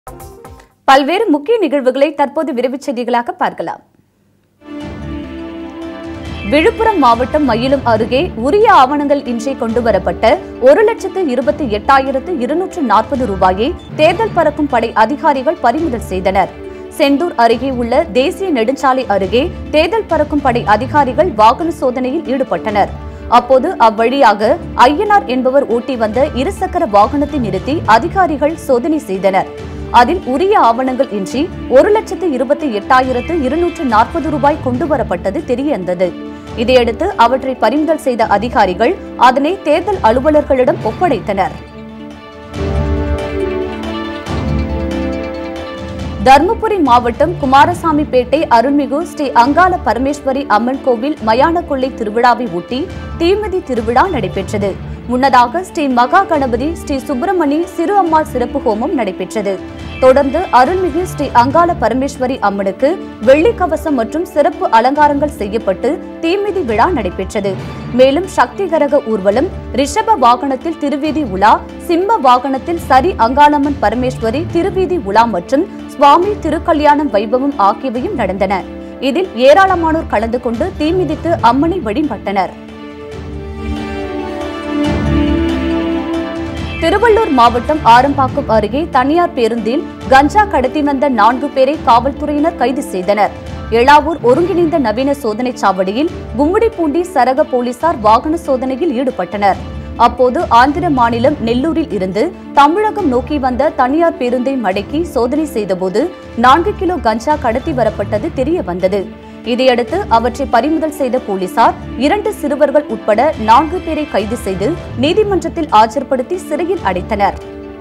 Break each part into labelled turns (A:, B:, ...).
A: பல்வேறு முக்கிய நிகழ்வுகளை தற்போது விரைவுச் செய்திகளாக பார்க்கலாம் விழுப்புரம் மாவட்டம் மயிலம் அருகே உரிய ஆவணங்கள் இன்றி கொண்டுவரப்பட்ட ஒரு லட்சத்து இருபத்தி எட்டாயிரத்து இருநூற்று நாற்பது ரூபாயை தேர்தல் பறக்கும் படை அதிகாரிகள் பறிமுதல் செய்தனர் செந்தூர் அருகே உள்ள தேசிய நெடுஞ்சாலை அருகே தேர்தல் பறக்கும் படை அதிகாரிகள் வாகன சோதனையில் ஈடுபட்டனர் அப்போது அவ்வழியாக ஐயனார் என்பவர் ஓட்டி வந்த இருசக்கர வாகனத்தை நிறுத்தி அதிகாரிகள் சோதனை செய்தனர் அதில் உரிய ஆவணங்கள் இன்றி ஒரு லட்சத்து இருபத்தி எட்டாயிரத்து இருநூற்று நாற்பது ரூபாய் கொண்டுவரப்பட்டது தெரியவந்தது இதையடுத்து அவற்றை பறிமுதல் செய்த அதிகாரிகள் அதனை தேர்தல் அலுவலர்களிடம் ஒப்படைத்தனர் தருமபுரி மாவட்டம் குமாரசாமிப்பேட்டை அருள்மிகு ஸ்ரீ அங்காள பரமேஸ்வரி அம்மன் கோவில் மயான கொள்ளை திருவிழாவை ஒட்டி தீமிதி திருவிழா நடைபெற்றது முன்னதாக ஸ்ரீ மகா கணபதி ஸ்ரீ சுப்பிரமணி சிறு அம்மாள் சிறப்பு ஹோமம் நடைபெற்றது தொடர்ந்து அருள்மிகு ஸ்ரீ அங்காள பரமேஸ்வரி அம்மனுக்கு வெள்ளி கவசம் மற்றும் சிறப்பு அலங்காரங்கள் செய்யப்பட்டு தீமிதி விழா நடைபெற்றது மேலும் சக்தி கரக ஊர்வலம் ரிஷப வாகனத்தில் திருவீதி உலா சிம்ம வாகனத்தில் சரி அங்காளம்மன் பரமேஸ்வரி திருவீதி உலா மற்றும் சுவாமி திருக்கல்யாணம் வைபவம் ஆகியவையும் நடந்தன இதில் ஏராளமானோர் கலந்து கொண்டு தீமிதித்து அம்மனை வழிபட்டனர் திருவள்ளூர் மாவட்டம் ஆரம்பாக்கம் அருகே தனியார் பேருந்தில் கஞ்சா கடத்தி வந்த நான்கு பேரை காவல்துறையினர் கைது செய்தனர் எழாவூர் ஒருங்கிணைந்த நவீன சோதனைச் சாவடியில் கும்மிடிப்பூண்டி சரக போலீசார் வாகன சோதனையில் ஈடுபட்டனர் அப்போது ஆந்திர மாநிலம் நெல்லூரில் இருந்து தமிழகம் நோக்கி வந்த தனியார் பேருந்தை மடக்கி சோதனை செய்தபோது நான்கு கிலோ கஞ்சா கடத்தி வரப்பட்டது தெரிய வந்தது இதையடுத்து அவற்றை பறிமுதல் செய்த போலீசார் இரண்டு சிறுவர்கள் உட்பட நான்கு பேரை கைது செய்து நீதிமன்றத்தில் ஆஜர்படுத்தி சிறையில் அடைத்தனர்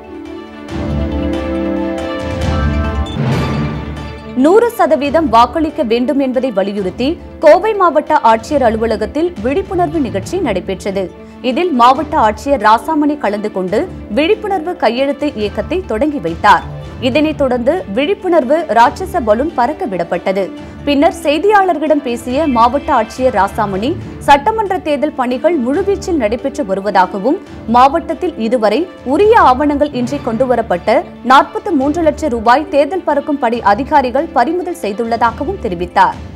A: நூறு சதவீதம் வாக்களிக்க வேண்டும் என்பதை வலியுறுத்தி கோவை மாவட்ட ஆட்சியர் அலுவலகத்தில் விழிப்புணர்வு நிகழ்ச்சி நடைபெற்றது இதில் மாவட்ட ஆட்சியர் ராசாமணி கலந்து கொண்டு விழிப்புணர்வு கையெழுத்து இயக்கத்தை தொடங்கி வைத்தார் இதனைத் தொடர்ந்து விழிப்புணர்வு ராட்சச பலூன் பறக்க விடப்பட்டது பின்னர் செய்தியாளர்களிடம் பேசிய மாவட்ட ஆட்சியர் ராசாமணி சட்டமன்ற தேர்தல் பணிகள் முழுவீச்சில் நடைபெற்று வருவதாகவும் மாவட்டத்தில் இதுவரை உரிய ஆவணங்கள் இன்றி கொண்டுவரப்பட்ட நாற்பத்தி மூன்று லட்சம் ரூபாய் தேர்தல் பறக்கும் படை அதிகாரிகள் பறிமுதல் செய்துள்ளதாகவும் தெரிவித்தார்